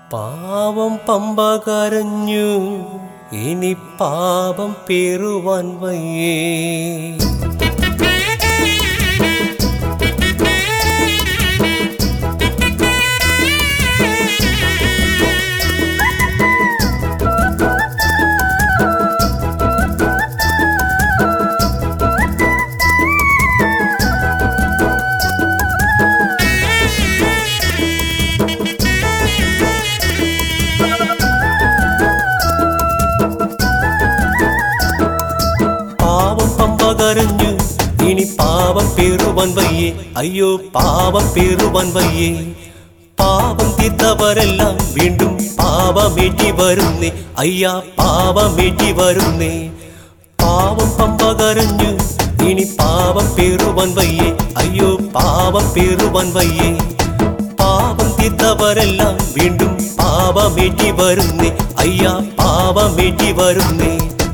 പാവം പമ്പ കരഞ്ഞു ഇനി പാപം പേറുവാൻ വയ്യേ പാവം പമ്പ കരഞ്ഞു ഇനി പാവം പേറുവാൻ വയ്യേ അയ്യോ പാവം പേറുവാൻ വയ്യേ പാപം തീർത്തവരെല്ലാം വീണ്ടും പാപമേറ്റി വരുന്നേ അയ്യാ പാപമേറ്റി വരുന്നേ പാവം പമ്പ കരഞ്ഞു ഇനി പാവം പേറുവാൻ വയ്യേ അയ്യോ പാവം പേറുവാൻ വയ്യേ പാപം തീർത്തവരെല്ലാം വീണ്ടും പാപമേറ്റി വരുന്നേ അയ്യാ പാപമേറ്റി വരുന്നേ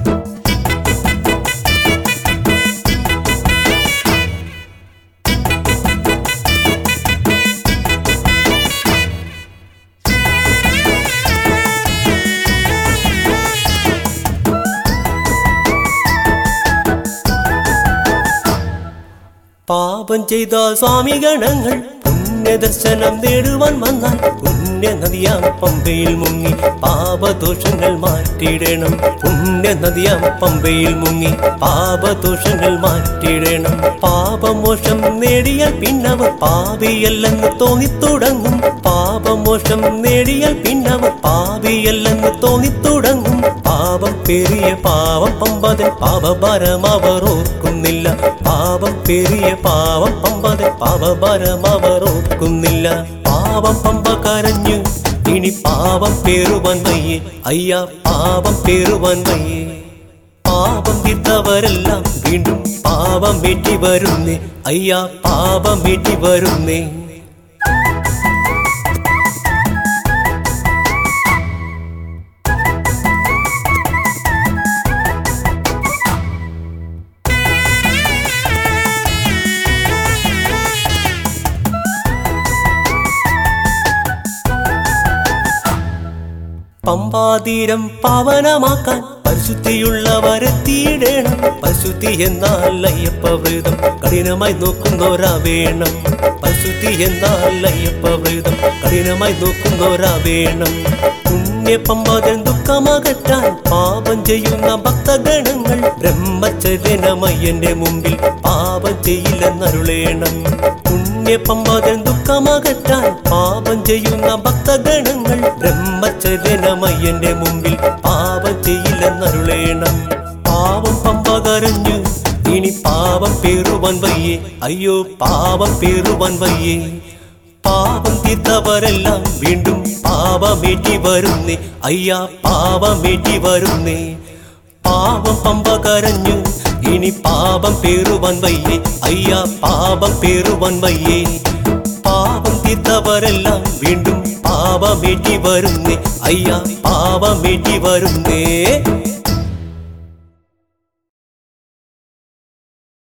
പാപം ചെയ്ത സ്വാമിഗണങ്ങൾ പുണ്യദർശനം നേടുവാൻ വന്നാൽ പുണ്യ നദിയാം പമ്പയിൽ മുങ്ങി പാപദോഷങ്ങൾ മാറ്റിയിടണം പുണ്യ നദിയാം പമ്പയിൽ മുങ്ങി പാപദോഷങ്ങൾ മാറ്റിയിടണം പാപമോഷം നേടിയാൽ പിന്നവർ പാപിയല്ലെന്ന് തോന്നിത്തുടങ്ങും പാപമോഷം നേടിയാൽ പിന്നവർ പാപിയല്ലെന്ന് തോന്നിത്തുടങ്ങും പാപം പെരിയ പാവം പമ്പതൻ പാപഭാരം അവർ ഓർക്കുന്നില്ല പാപം പെരിയ പാവം പമ്പതൻ പാപഭാരം അവർ ഓർക്കുന്നില്ല പാവം പമ്പ കരഞ്ഞു ഇനി പാപം പേറുവാൻ വയ്യേ അയ്യാ പാപം പേറുവാൻ വയ്യേ പാപം തീർത്തവരെല്ലാം വീണ്ടും പാപം വീട്ടി വരുന്നേ അയ്യാ പാപം വീട്ടി വരുന്നേ പമ്പാതീരം പാവനമാക്കാൻ പരിശുദ്ധിയുള്ളവരെത്തിയിടേണം പരിശുദ്ധി എന്നാൽ അയ്യപ്പ വ്രതം കഠിനമായി നോക്കുന്നോരാ വേണം പരിശുദ്ധി എന്നാൽ അയ്യപ്പ വ്രതം കഠിനമായി നോക്കുന്നോരാ വേണം പുണ്യ പമ്പാതൻ ദുഃഖമകറ്റാൻ പാപം ചെയ്യുന്ന ഭക്തഗണങ്ങൾ ബ്രഹ്മചര്യനമയ്യന്റെ മുമ്പിൽ പാപം ചെയ്യില്ലെന്നരുളേണം പുണ്യ പമ്പാതൻ ദുഃഖമകറ്റാൻ പാപം ചെയ്യുന്ന ഭക്തഗണങ്ങൾ ബ്രഹ്മചര്യനമയ്യന്റെ മുമ്പിൽ പാപം ചെയ്യില്ലെന്നരുളേണം പാവം പമ്പ കരഞ്ഞു ഇനി പാപം പേറുവാൻ വയ്യേ അയ്യോ പാപം പേറുവാൻ വയ്യേ പാപം തീർത്തവരെല്ലാം വീണ്ടും പാപമേറ്റി വരുന്നേ അയ്യാ പാപമേറ്റി വരുന്നേ പാപം പമ്പ കരഞ്ഞു ഇനി പാപം പേറുവാൻ വയ്യേ അയ്യാ പാപം പേറുവാൻ വയ്യേ പാപം തീർത്തവരെല്ലാം വീണ്ടും പാപമേറ്റി വരുന്നേ അയ്യാ പാപമേറ്റി വരുന്നേ